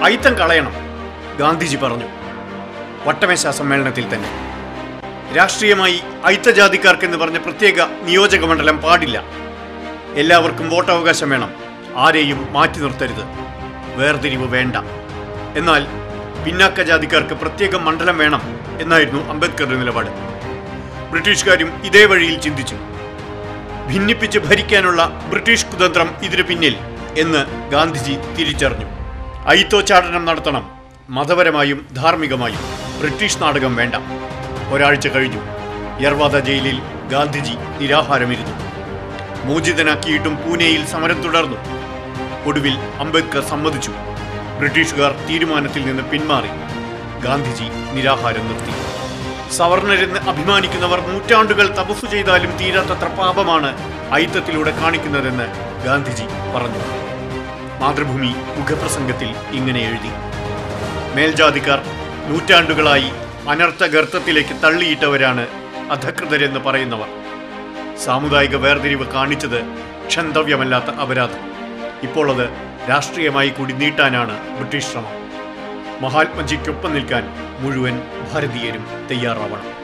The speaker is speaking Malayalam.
അയിത്തം കളയണം ഗാന്ധിജി പറഞ്ഞു വട്ടമേശ സമ്മേളനത്തിൽ തന്നെ രാഷ്ട്രീയമായി അയിത്തജാതിക്കാർക്കെന്ന് പറഞ്ഞ പ്രത്യേക നിയോജക മണ്ഡലം പാടില്ല എല്ലാവർക്കും വോട്ടവകാശം വേണം ആരെയും മാറ്റി നിർത്തരുത് വേർതിരിവ് വേണ്ട എന്നാൽ പിന്നാക്ക ജാതിക്കാർക്ക് പ്രത്യേക മണ്ഡലം വേണം എന്നായിരുന്നു അംബേദ്കറുടെ നിലപാട് ബ്രിട്ടീഷുകാരും ഇതേ വഴിയിൽ ചിന്തിച്ചു ഭിന്നിപ്പിച്ച് ഭരിക്കാനുള്ള ബ്രിട്ടീഷ് കുതന്ത്രം ഇതിനു പിന്നിൽ എന്ന് ഗാന്ധിജി തിരിച്ചറിഞ്ഞു അയിത്തോച്ചാടനം നടത്തണം മതപരമായും ധാർമ്മികമായും ബ്രിട്ടീഷ് നാടകം വേണ്ട ഒരാഴ്ച കഴിഞ്ഞു യർവാദ ജയിലിൽ ഗാന്ധിജി നിരാഹാരമിരുന്നു മോചിതനാക്കിയിട്ടും പൂനെയിൽ സമരം തുടർന്നു ഒടുവിൽ അംബേദ്കർ സമ്മതിച്ചു ബ്രിട്ടീഷുകാർ തീരുമാനത്തിൽ നിന്ന് പിന്മാറി ഗാന്ധിജി നിരാഹാരം നിർത്തി സവർണരെന്ന് അഭിമാനിക്കുന്നവർ നൂറ്റാണ്ടുകൾ തപസ്സു ചെയ്താലും തീരാത്തത്ര പാപമാണ് ഐത്തത്തിലൂടെ കാണിക്കുന്നതെന്ന് ഗാന്ധിജി പറഞ്ഞു മാതൃഭൂമി മുഖപ്രസംഗത്തിൽ ഇങ്ങനെ എഴുതി മേൽജാതിക്കാർ നൂറ്റാണ്ടുകളായി അനർത്ഥ ഗർത്തത്തിലേക്ക് തള്ളിയിട്ടവരാണ് അധകൃതരെന്ന് പറയുന്നവർ സാമുദായിക വേർതിരിവ് കാണിച്ചത് ക്ഷന്തവ്യമല്ലാത്ത അപരാധം ഇപ്പോൾ അത് രാഷ്ട്രീയമായി കൂടി നീട്ടാനാണ് ബ്രിട്ടീഷ് ശ്രമം മഹാത്മജിക്കൊപ്പം നിൽക്കാൻ മുഴുവൻ ഭാരതീയരും തയ്യാറാവണം